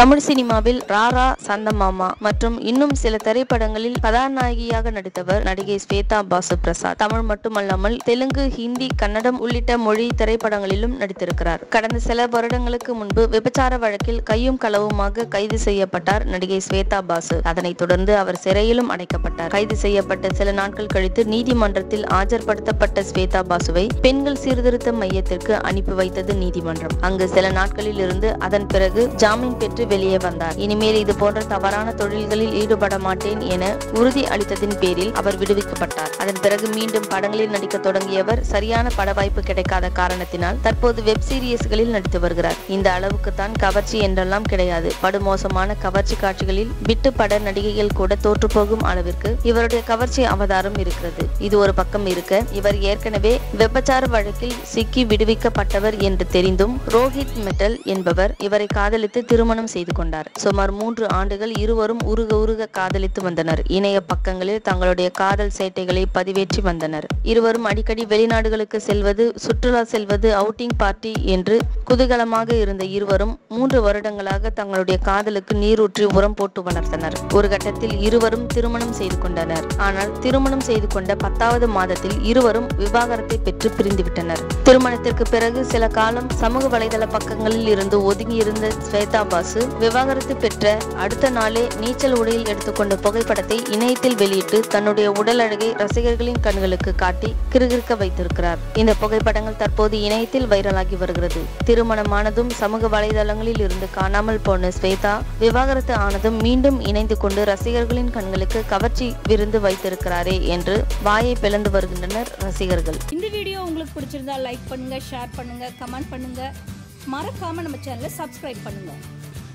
தமிழ் சினிமாவில் ராரா சந்தமாமா மற்றும் இன்னும் சில திரைப்படங்களில் கதாநாயகியாக நடித்தவர் நடிகை ஸ்வேதா பாசு பிரசாத் தமிழ் மட்டுமல்லாமல் தெலுங்கு ஹிந்தி கன்னடம் உள்ளிட்ட மொழி திரைப்படங்களிலும் நடித்திருக்கிறார் கடந்த சில வருடங்களுக்கு முன்பு விபச்சார வழக்கில் கையும் களவுமாக கைது செய்யப்பட்டார் நடிகை ஸ்வேதா பாசு அதனைத் தொடர்ந்து அவர் சிறையிலும் அடைக்கப்பட்டார் கைது செய்யப்பட்ட சில நாட்கள் கழித்து நீதிமன்றத்தில் ஆஜர்படுத்தப்பட்ட ஸ்வேதா பாசுவை பெண்கள் சீர்திருத்த மையத்திற்கு அனுப்பி வைத்தது நீதிமன்றம் அங்கு சில நாட்களில் இருந்து அதன் பிறகு ஜாமீன் பெற்று வெளியே வந்தார் இனிமேல் இது போன்ற தவறான தொழில்களில் ஈடுபட மாட்டேன் என உறுதி அளித்ததின் பேரில் அவர் விடுவிக்கப்பட்டார் அதன் பிறகு மீண்டும் படங்களில் நடிக்க தொடங்கியவர் சரியான பட வாய்ப்பு கிடைக்காத காரணத்தினால் தற்போது வெப் சீரிஸ்களில் நடித்து வருகிறார் இந்த அளவுக்கு தான் கவர்ச்சி என்றெல்லாம் கிடையாது படுமோசமான கவர்ச்சி காட்சிகளில் விட்டு பட நடிகைகள் கூட தோற்றுப்போகும் அளவிற்கு இவருடைய கவர்ச்சி அவதாரம் இருக்கிறது இது ஒரு பக்கம் இருக்க இவர் ஏற்கனவே விபச்சார வழக்கில் சிக்கி விடுவிக்கப்பட்டவர் என்று தெரிந்தும் ரோஹித் மெட்டல் என்பவர் இவரை காதலித்து திருமணம் செய்து கொண்டார் சுமார் மூன்று ஆண்டுகள் இருவரும் உருக உருக காதலித்து வந்தனர் இணைய பக்கங்களில் தங்களுடைய காதல் சேட்டைகளை பதிவேற்றி வந்தனர் இருவரும் அடிக்கடி வெளிநாடுகளுக்கு செல்வது சுற்றுலா செல்வது அவுட்டிங் பார்ட்டி என்று குதூகலமாக இருந்த இருவரும் மூன்று வருடங்களாக தங்களுடைய காதலுக்கு நீரூற்றி உரம் போட்டு வளர்த்தனர் ஒரு கட்டத்தில் இருவரும் திருமணம் செய்து கொண்டனர் ஆனால் திருமணம் செய்து கொண்ட பத்தாவது மாதத்தில் இருவரும் விவாகரத்தை பெற்று பிரிந்துவிட்டனர் திருமணத்திற்கு பிறகு சில காலம் சமூக வலைதள பக்கங்களில் இருந்து ஒதுங்கியிருந்த ஸ்வேதா பாசு விவாகரத்து பெற்ற அடுத்த நாளே நீச்சல் உடையில் எடுத்துக்கொண்ட புகைப்படத்தை இணையத்தில் வெளியிட்டு தன்னுடைய உடல் அழகை ரசிகர்களின் கண்களுக்கு காட்டி கிறுகிறுக்க வைத்திருக்கிறார் இந்த புகைப்படங்கள் தற்போது இணையத்தில் வைரலாகி வருகிறது திருமணமானதும் சமூக வலைதளங்களில் இருந்து காணாமல் போன ஸ்வேதா விவாகரத்து ஆனதும் மீண்டும் இணைந்து கொண்டு ரசிகர்களின் கண்களுக்கு கவர்ச்சி விருந்து வைத்திருக்கிறாரே என்று வாயை பிளந்து வருகின்றனர் ரசிகர்கள் இந்த வீடியோ உங்களுக்கு பிடிச்சிருந்தா லைக் பண்ணுங்க ஷேர் பண்ணுங்க கமெண்ட் பண்ணுங்க மறக்காம நம்ம சேனலை சப்ஸ்கிரைப் பண்ணுங்க